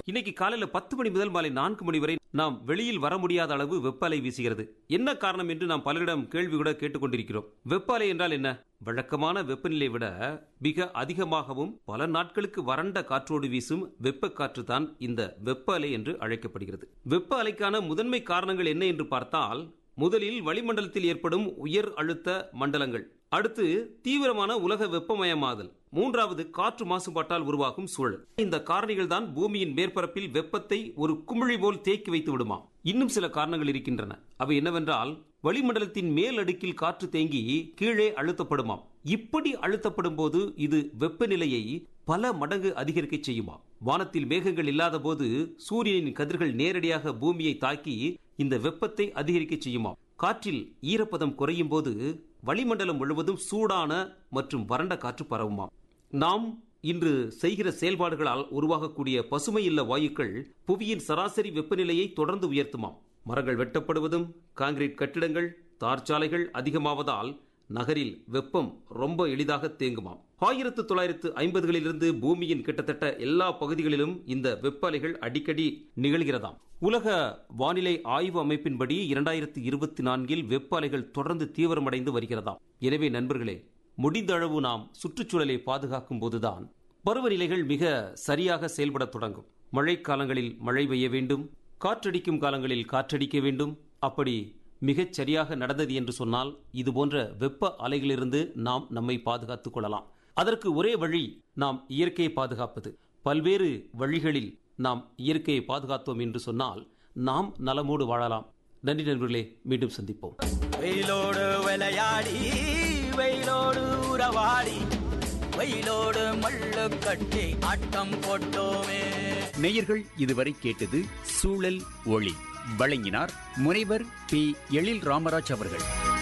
இன்னைக்கு காலையில பத்து மணி முதல் மாலை நான்கு மணி வரை நாம் வெளியில் வர முடியாத அளவு வெப்ப அலை வீசுகிறது என்ன காரணம் என்று நாம் பலரிடம் கேள்வி கூட கேட்டுக்கொண்டிருக்கிறோம் வெப்ப அலை என்றால் என்ன வழக்கமான வெப்பநிலை விட மிக அதிகமாகவும் பல நாட்களுக்கு வறண்ட காற்றோடு வீசும் வெப்ப காற்று தான் இந்த வெப்ப அலை என்று அழைக்கப்படுகிறது வெப்ப அலைக்கான முதன்மை காரணங்கள் என்ன என்று பார்த்தால் முதலில் வளிமண்டலத்தில் ஏற்படும் உயர் அழுத்த மண்டலங்கள் அடுத்து தீவிரமான உலக வெப்பமயமாதல் மூன்றாவது காற்று மாசுபாட்டால் உருவாகும் சூழல் இந்த காரணிகள் தான் பூமியின் மேற்பரப்பில் வெப்பத்தை ஒரு குமிழி போல் தேக்கி வைத்து விடுமா இன்னும் சில காரணங்கள் இருக்கின்றன அவை என்னவென்றால் வளிமண்டலத்தின் மேல் அடுக்கில் காற்று தேங்கி கீழே அழுத்தப்படுமாம் இப்படி அழுத்தப்படும் போது இது வெப்பநிலையை பல மடங்கு அதிகரிக்க செய்யுமா வானத்தில் மேகங்கள் இல்லாத போது சூரியனின் கதிர்கள் நேரடியாக பூமியை தாக்கி இந்த வெப்பத்தை அதிகரிக்க செய்யுமா காற்றில் ஈரப்பதம் குறையும் போது வளிமண்டலம் முழுவதும் சூடான மற்றும் வறண்ட காற்று பரவுமாம் நாம் இன்று செய்கிற செயல்பாடுகளால் உருவாகக்கூடிய பசுமை இல்ல வாயுக்கள் புவியின் சராசரி வெப்பநிலையை தொடர்ந்து உயர்த்துமாம் மரங்கள் வெட்டப்படுவதும் காங்கிரீட் கட்டிடங்கள் தார்ச்சாலைகள் அதிகமாவதால் நகரில் வெப்பம் ரொம்ப எளிதாக தேங்குமாம் ஆயிரத்து தொள்ளாயிரத்து ஐம்பதுகளிலிருந்து பூமியின் கிட்டத்தட்ட எல்லா பகுதிகளிலும் இந்த வெப்ப அலைகள் அடிக்கடி நிகழ்கிறதாம் உலக வானிலை ஆய்வு அமைப்பின்படி இரண்டாயிரத்து இருபத்தி நான்கில் வெப்ப அலைகள் தொடர்ந்து தீவிரமடைந்து வருகிறதாம் எனவே நண்பர்களே முடிந்த அளவு நாம் சுற்றுச்சூழலை பாதுகாக்கும் போதுதான் பருவநிலைகள் மிக சரியாக செயல்பட தொடங்கும் மழைக்காலங்களில் மழை பெய்ய வேண்டும் காற்றடிக்கும் காலங்களில் காற்றடிக்க வேண்டும் அப்படி மிகச் சரியாக நடந்தது என்று சொன்னால் இது போன்ற வெப்ப அலைகளிலிருந்து நாம் நம்மை பாதுகாத்துக் கொள்ளலாம் அதற்கு ஒரே வழி நாம் இயற்கையை பாதுகாப்பது பல்வேறு வழிகளில் நாம் இயற்கையை பாதுகாத்தோம் என்று சொன்னால் நாம் நலமோடு வாழலாம் நன்றி நண்பர்களே மீண்டும் சந்திப்போம் வெயிலோடு விளையாடி வெயிலோடு உறவாடி வெயிலோடு மல்லு கட்டி ஆட்டம் போட்டோமே நேயர்கள் இதுவரை கேட்டது சூழல் ஒளி வழங்கினார் முனைவர் பி எழில் ராமராஜ் அவர்கள்